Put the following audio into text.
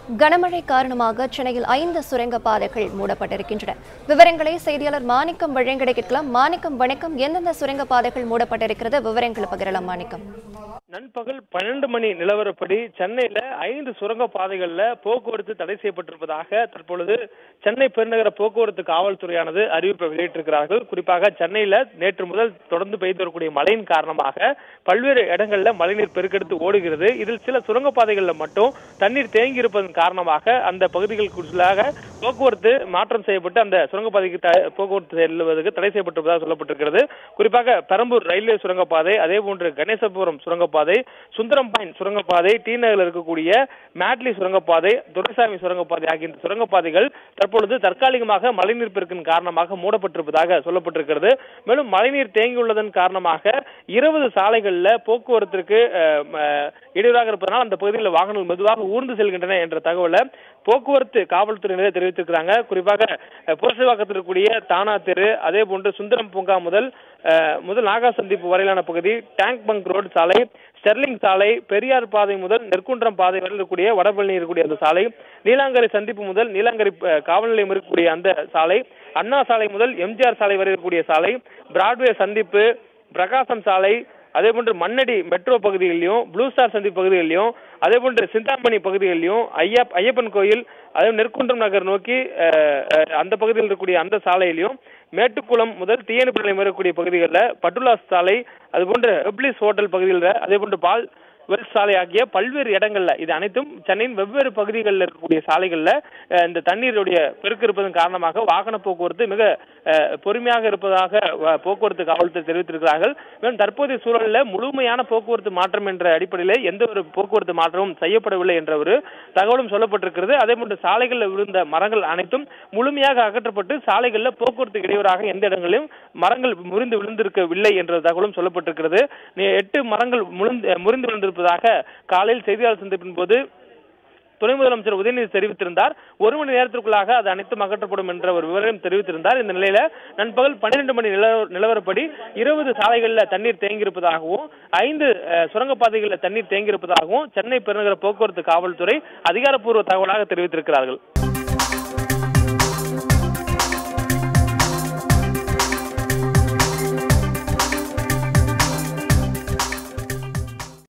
கனமழை காரணமாக சென்னையில் ஐந்து சுரங்க பாதைகள் மூடப்பட்டிருக்கின்றன விவரங்களை செய்தியாளர் மாணிக்கம் வழங்கிட கேட்கலாம் மாணிக்கம் வணக்கம் எந்தெந்த சுரங்க பாதைகள் மூடப்பட்டிருக்கிறது விவரங்களை பகிரலாம் மாணிக்கம் நண்பகல் பன்னெண்டு மணி நிலவரப்படி சென்னையில ஐந்து சுரங்க பாதைகள்ல போக்குவரத்து தடை செய்யப்பட்டிருப்பதாக தற்பொழுது சென்னை பெருநகர போக்குவரத்து காவல்துறையானது அறிவிப்பை வெளியிட்டிருக்கிறார்கள் குறிப்பாக சென்னையில நேற்று முதல் தொடர்ந்து பெய்து வரக்கூடிய மழையின் காரணமாக பல்வேறு இடங்கள்ல மழைநீர் பெருக்கெடுத்து ஓடுகிறது இதில் சில சுரங்க பாதைகள்ல மட்டும் தண்ணீர் தேங்கி இருப்பதன் காரணமாக அந்த பகுதிகளுக்குள்ளாக போக்குவரத்து மாற்றம் செய்யப்பட்டு அந்த சுரங்கப்பாதைக்கு த- போக்குவரத்து செல்வதற்கு தடை செய்யப்பட்டிருப்பதாக சொல்லப்பட்டிருக்கிறது குறிப்பாக பெரம்பூர் ரயில்வே சுரங்கப்பாதை அதே போன்று கணேசபுரம் சுரங்கப்பாதை சுந்தரம் பாயிண்ட் சுரங்கப்பாதை டி நகரில் இருக்கக்கூடிய மேட்லி சுரங்கப்பாதை துரைசாமி சுரங்கப்பாதை ஆகிய இந்த சுரங்கப்பாதைகள் தற்பொழுது தற்காலிகமாக மழைநீர் பெருக்கின் காரணமாக மூடப்பட்டிருப்பதாக சொல்லப்பட்டிருக்கிறது மேலும் மழைநீர் தேங்கியுள்ளதன் காரணமாக இருபது சாலைகள்ல போக்குவரத்திற்கு அஹ், அஹ், இடையூறாக இருப்பதனால் அந்த பகுதியில் வாகனங்கள் மெதுவாக ஊர்ந்து செல்கின்றன என்ற தகவலை போக்குவரத்து காவல்துறையினரே தெரிவித்திருக்கிறாங்க குறிப்பாக அஹ், புரசைவாக்கத்தில் இருக்கக்கூடிய தானா தெரு அதே போன்று சுந்தரம் பூங்கா முதல் அஹ், முதல் நாகா சந்திப்பு வரையிலான பகுதி டேங்க் பங்க் ரோடு சாலை ஸ்டெர்லிங் சாலை பெரியார் பாதை முதல் நெற்குன்றம் பாதை வரை இருக்கக்கூடிய வடபழனி இருக்கக்கூடிய அந்த சாலை நீலாங்கரை சந்திப்பு முதல் நீலாங்கரை அஹ், காவல் நிலையம் இருக்கக்கூடிய அந்த சாலை அண்ணா சாலை முதல் எம்ஜிஆர் சாலை வரை இருக்கக்கூடிய சாலை பிராட்வே சந்திப்பு பிரகாசம் சாலை அதே போன்று மண்ணடி மெட்ரோ பகுதிகளிலும் ப்ளூ ஸ்டார் சந்திப்பு பகுதிகளிலும் அதே போன்று சிந்தாமணி பகுதிகளிலும் ஐயா ஐயப்பன் கோயில் அதே நெற்குன்றம் நகர் நோக்கி அஹ், அஹ், அந்த பகுதியில் இருக்கக்கூடிய அந்த சாலையிலையும் மேட்டுக்குளம் முதல் தீயணைப்பு நிலையம் இருக்கக்கூடிய பகுதிகளில் பட்டுலாஸ் சாலை அது போன்று எப்ளிஸ் ஹோட்டல் பகுதியில் அதே போன்று பால் வெல்ஸ் சாலை ஆகிய பல்வேறு இடங்கள்ல இது அனைத்தும் சென்னையின் வெவ்வேறு பகுதிகளில் இருக்கக்கூடிய சாலைகள்ல அஹ், இந்த தண்ணீருடைய பெருக்கு இருப்பதன் காரணமாக வாகன போக்குவரத்து மிக அஹ், பொறுமையாக இருப்பதாக வ- போக்குவரத்து காவல்துறை தெரிவித்திருக்கிறார்கள் மேலும் தற்போதைய சூழலில் முழுமையான போக்குவரத்து மாற்றம் என்ற அடிப்படையில் எந்த ஒரு போக்குவரத்து மாற்றமும் செய்யப்படவில்லை என்ற ஒரு தகவலும் சொல்லப்பட்டிருக்கிறது அதே போன்று சாலைகளில் விழுந்த மரங்கள் அனைத்தும் முழுமையாக அகற்றப்பட்டு சாலைகளில் போக்குவரத்து இடையூறாக எந்த இடங்களிலும் மரங்கள் முறிந்து விழுந்திருக்கவில்லை என்ற தகவலும் சொல்லப்பட்டிருக்கிறது நே- எட்டு மரங்கள் முழுந்து முறிந்து விழுந்திருப்பதாக காலையில் செய்தியாளர் சந்திப்பின் போது துணை முதலமைச்சர் உதயநிதி தெரிவித்திருந்தார் ஒரு மணி நேரத்திற்குள்ளாக அது அனைத்தும் அகற்றப்படும் என்ற ஒரு விவரம் தெரிவித்திருந்தார் இந்த நிலையில நண்பகல் பன்னிரண்டு மணி நிலவ- நிலவரப்படி இருபது சாலைகளில் தண்ணீர் தேங்கியிருப்பதாகவும் ஐந்து அஹ், சுரங்கப்பாதைகளில் தண்ணீர் தேங்கியிருப்பதாகவும் சென்னை பெருநகர போக்குவரத்து காவல்துறை அதிகாரப்பூர்வ தகவலாக தெரிவித்திருக்கிறார்கள்